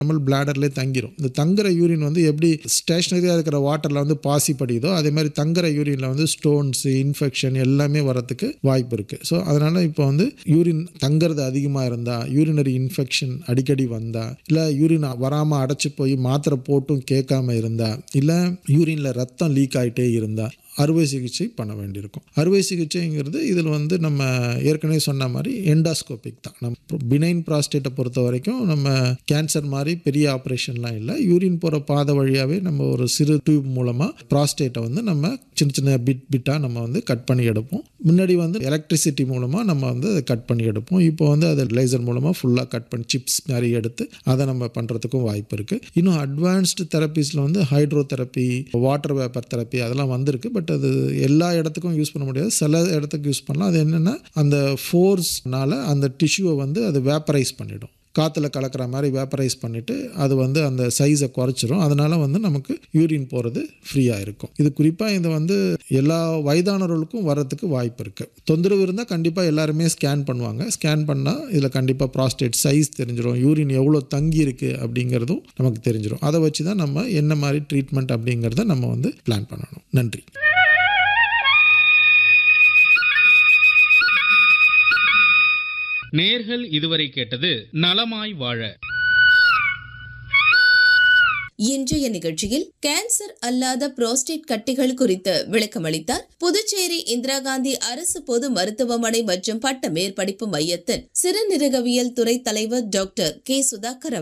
நம்ம பிளாடர்லேயே தங்கிரும் இந்த தங்குற யூரின் வந்து எப்படி ஸ்டேஷ்னரியாக இருக்கிற வாட்டரில் வந்து பாசி படியுதோ அதே மாதிரி தங்குற யூரினில் வந்து ஸ்டோன்ஸ் இன்ஃபெக்ஷன் எல்லாமே வரத்துக்கு வாய்ப்பு இருக்குது ஸோ அதனால் இப்போ வந்து யூரின் தங்குறது அதிகமாக இருந்தால் யூரினரி இன்ஃபெக்ஷன் அடிக்கடி வந்தால் இல்லை யூரின் வராமல் அடைச்சி போய் மாத்திரை போட்டும் கேட்காம இருந்தால் இல்லை யூரினில் ரத்தம் லீக் ஆகிட்டே இருந்தால் அறுவை சிகிச்சை பண்ண வேண்டியிருக்கும் அறுவை சிகிச்சைங்கிறது இதில் வந்து நம்ம ஏற்கனவே சொன்ன மாதிரி எண்டாஸ்கோபிக் தான் நம்ம பினைன் ப்ராஸ்டேட்டை பொறுத்த வரைக்கும் நம்ம கேன்சர் மாதிரி பெரிய ஆப்ரேஷன்லாம் இல்லை யூரின் போகிற பாதை வழியாகவே நம்ம ஒரு சிறு டியூப் மூலமாக ப்ராஸ்டேட்டை வந்து நம்ம சின்ன சின்ன பிட் பிட்டாக நம்ம வந்து கட் பண்ணி எடுப்போம் முன்னாடி வந்து எலக்ட்ரிசிட்டி மூலமாக நம்ம வந்து அதை கட் பண்ணி எடுப்போம் இப்போ வந்து அதை லேசர் மூலமாக ஃபுல்லாக கட் பண்ணி சிப்ஸ் மாதிரி எடுத்து அதை நம்ம பண்ணுறதுக்கும் வாய்ப்பு இருக்குது இன்னும் அட்வான்ஸ்டு தெரப்பீஸில் வந்து hydro therapy water vapour therapy அதெல்லாம் வந்திருக்கு பட் அது எல்லா இடத்துக்கும் யூஸ் பண்ண முடியாது சில இடத்துக்கு யூஸ் பண்ணலாம் அது என்னென்னா அந்த ஃபோர்ஸ்னால அந்த டிஷ்யூவை வந்து அது வேப்பரைஸ் பண்ணிடும் காற்றுல கலக்கிற மாதிரி வேப்பரைஸ் பண்ணிவிட்டு அது வந்து அந்த சைஸை குறைச்சிரும் அதனால் வந்து நமக்கு யூரின் போகிறது ஃப்ரீயாக இருக்கும் இது குறிப்பாக இது வந்து எல்லா வயதானவர்களுக்கும் வர்றதுக்கு வாய்ப்பு இருக்குது தொந்தரவு இருந்தால் கண்டிப்பாக எல்லாருமே ஸ்கேன் பண்ணுவாங்க ஸ்கேன் பண்ணால் இதில் கண்டிப்பாக ப்ராஸ்டேட் சைஸ் தெரிஞ்சிடும் யூரின் எவ்வளோ தங்கி இருக்குது அப்படிங்கிறதும் நமக்கு தெரிஞ்சிடும் அதை வச்சு தான் நம்ம என்ன மாதிரி ட்ரீட்மெண்ட் அப்படிங்கிறத நம்ம வந்து பிளான் பண்ணணும் நன்றி நேர்கள் இதுவரை கேட்டது நலமாய் வாழ இன்றைய நிகழ்ச்சியில் கேன்சர் அல்லாத புரோஸ்டேட் கட்டிகள் குறித்து விளக்கமளித்தார் புதுச்சேரி இந்திரா காந்தி அரசு பொது மருத்துவமனை மற்றும் பட்ட மேற்படிப்பு மையத்தின் சிறுநீரகவியல் துறை தலைவர் டாக்டர் கே சுதாகர்